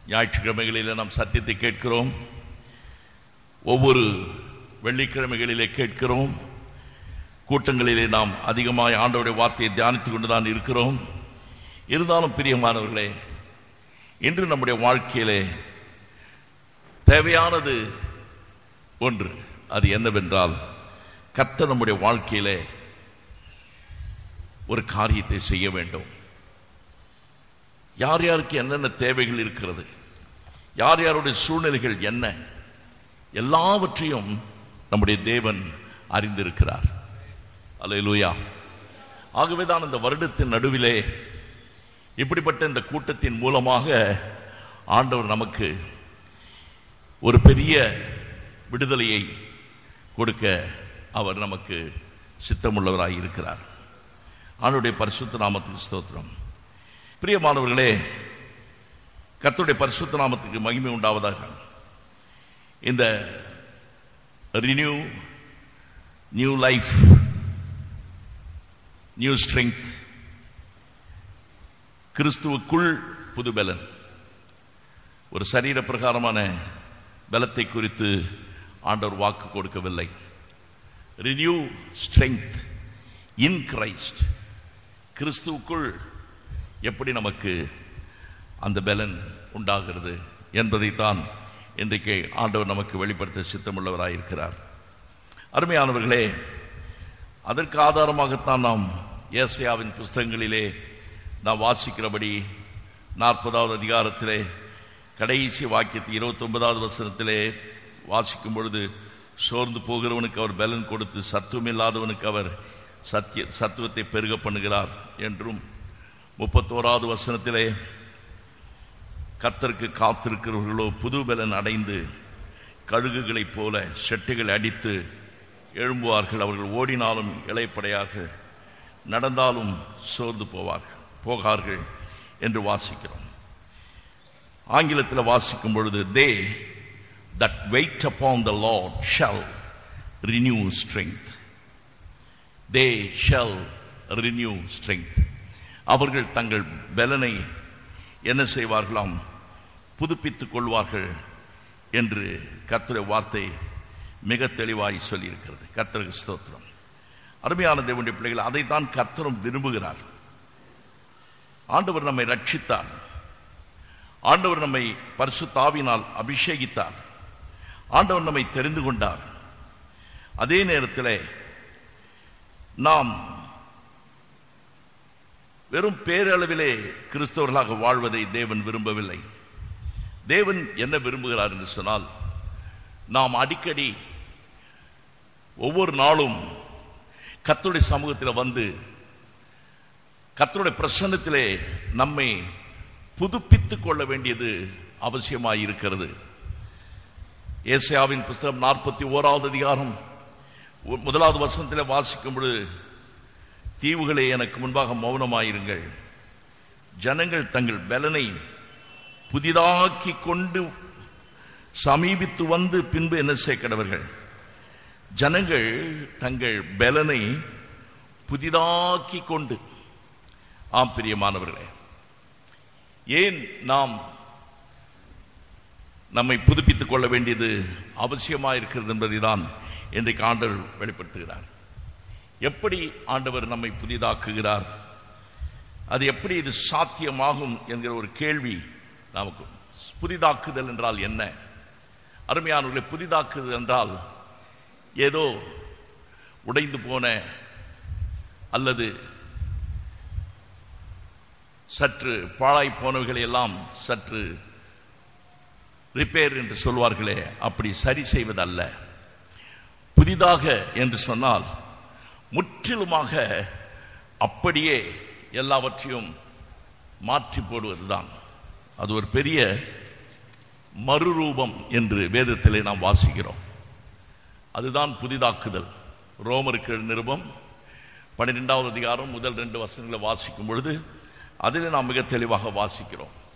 ஞாயிற்றுக்கிழமைகளிலே நாம் சத்தியத்தை கேட்கிறோம் ஒவ்வொரு வெள்ளிக்கிழமைகளிலே கேட்கிறோம் கூட்டங்களிலே நாம் அதிகமாக ஆண்டவருடைய வார்த்தையை தியானித்துக் கொண்டுதான் இருக்கிறோம் இருந்தாலும் பிரியமானவர்களே இன்று நம்முடைய வாழ்க்கையிலே தேவையானது ஒன்று அது என்னவென்றால் கர்த்தர் நம்முடைய வாழ்க்கையிலே ஒரு காரியத்தை செய்ய வேண்டும் யார் யாருக்கு என்னென்ன தேவைகள் இருக்கிறது யார் யாருடைய சூழ்நிலைகள் என்ன எல்லாவற்றையும் நம்முடைய தேவன் அறிந்திருக்கிறார் அல்லேலூயா ஆகவே தான் இந்த வருடத்தின் நடுவிலே இப்படிப்பட்ட இந்த கூட்டத்தின் மூலமாக ஆண்டவர் நமக்கு ஒரு பெரிய விடுதலையை கொடுக்க அவர் நமக்கு சித்தமுள்ளவராய் இருக்கிறார் ஆண்டுடைய பரிசுத்த நாமத்துக்கு ஸ்தோத்திரம் பிரியமானவர்களே கர்த்தருடைய பரிசுத்த நாமத்துக்கு மகிமை உண்டாவதாக இந்த renew new life new strength கிறிஸ்துவுக்குள் புது பலன் ஒரு சரீர பிரகாரமான பலத்தை குறித்து ஆண்டவர் வாக்கு கொடுக்கவில்லை ரினியூ ஸ்ட்ரெங்க் இன் கிரைஸ்ட் கிறிஸ்துவுக்குள் எப்படி நமக்கு அந்த பலன் உண்டாகிறது என்பதைத்தான் இன்றைக்கு ஆண்டவர் நமக்கு வெளிப்படுத்த சித்தமுள்ளவராயிருக்கிறார் அருமையானவர்களே அதற்கு ஆதாரமாகத்தான் நாம் ஏசையாவின் புஸ்தகங்களிலே நாம் வாசிக்கிறபடி நாற்பதாவது அதிகாரத்திலே கடைசி வாக்கியத்து இருபத்தி ஒன்பதாவது வசனத்திலே வாசிக்கும் பொழுது சோர்ந்து போகிறவனுக்கு அவர் பலன் கொடுத்து சத்துவம் இல்லாதவனுக்கு அவர் சத்திய சத்துவத்தை பெருக பண்ணுகிறார் என்றும் முப்பத்தோராவது வசனத்திலே கர்த்தருக்கு காத்திருக்கிறவர்களோ புது பலன் அடைந்து கழுகுகளைப் போல செட்டுகள் அடித்து எழும்புவார்கள் அவர்கள் ஓடினாலும் இளைப்படையார்கள் நடந்தாலும் சோர்ந்து போவார்கள் போகார்கள் என்று வாசிக்கிறோம் ஆங்கிலத்தில் வாசிக்கும் பொழுது they that wait upon the Lord shall renew strength they shall renew strength அவர்கள் தங்கள் பலனை என்ன செய்வார்களாம் புதுப்பித்துக் கொள்வார்கள் என்று கர்த்தருடைய வார்த்தை மிக தெளிவாய் சொல்லியிருக்கிறது கர்த்தருக்கு ஸ்தோத்திரம் அருமையான தேவனுடைய பிள்ளைகள் அதைத்தான் கர்த்தரும் விரும்புகிறார் ஆண்டவர் நம்மை ரட்சித்தார் ஆண்டவர் நம்மை பரிசுத்தாவினால் அபிஷேகித்தார் ஆண்டவர் நம்மை தெரிந்து கொண்டார் அதே நேரத்தில் நாம் வெறும் பேரளவிலே கிறிஸ்தவர்களாக வாழ்வதை தேவன் விரும்பவில்லை தேவன் என்ன விரும்புகிறார் என்று சொன்னால் நாம் அடிக்கடி ஒவ்வொரு நாளும் கர்த்தருடைய சமூகத்தில் வந்து கர்த்தருடைய பிரசன்னத்திலே நம்மை புதுப்பித்துக் கொள்ள வேண்டியது அவசியமாய் இருக்கிறது ஏசியாவின் புஸ்தகம் நாற்பத்தி ஓராவது அதிகாரம் ஒ- முதலாவது வசனத்தில் வாசிக்கும் பொழுது தீவுகளே எனக்கு முன்பாக மௌனமாயிருங்கள் ஜனங்கள் தங்கள் பலனை புதிதாக்கி கொண்டு சமீபித்து வந்து பின்பு என்ன சேர்க்கிறவர்கள் ஜனங்கள் தங்கள் பலனை புதிதாக்கி கொண்டு ஆம் பிரியமானவர்களே ஏன் நாம் நம்மை புதுப்பித்துக் கொள்ள வேண்டியது அவசியமாக இருக்கிறது என்பதை தான் இன்றைக்கு ஆண்டவர் வெளிப்படுத்துகிறார் எப்படி ஆண்டவர் நம்மை புதிதாக்குகிறார் அது எப்படி இது சாத்தியமாகும் என்கிற ஒரு கேள்வி நமக்கு புதிதாக்குதல் என்றால் என்ன அருமையானவர்களை புதிதாக்குதல் என்றால் ஏதோ உடைந்து போன அல்லது சற்று பாழாய் போனவைகளை எல்லாம் சற்று ரிப்பேர் என்று சொல்வார்களே அப்படி சரி செய்வதல்ல புதிதாக என்று சொன்னால் முற்றிலுமாக அப்படியே எல்லாவற்றையும் மாற்றி போடுவதுதான் அது ஒரு பெரிய மறுரூபம் என்று வேதத்திலே நாம் வாசிக்கிறோம் அதுதான் புதிதாக்குதல் ரோமருக்கு நிருபம் பன்னிரெண்டாவது அதிகாரம் முதல் ரெண்டு வசனங்களை வாசிக்கும் பொழுது அதில் நாம் மிக தெளிவாக வாசிக்கிறோம்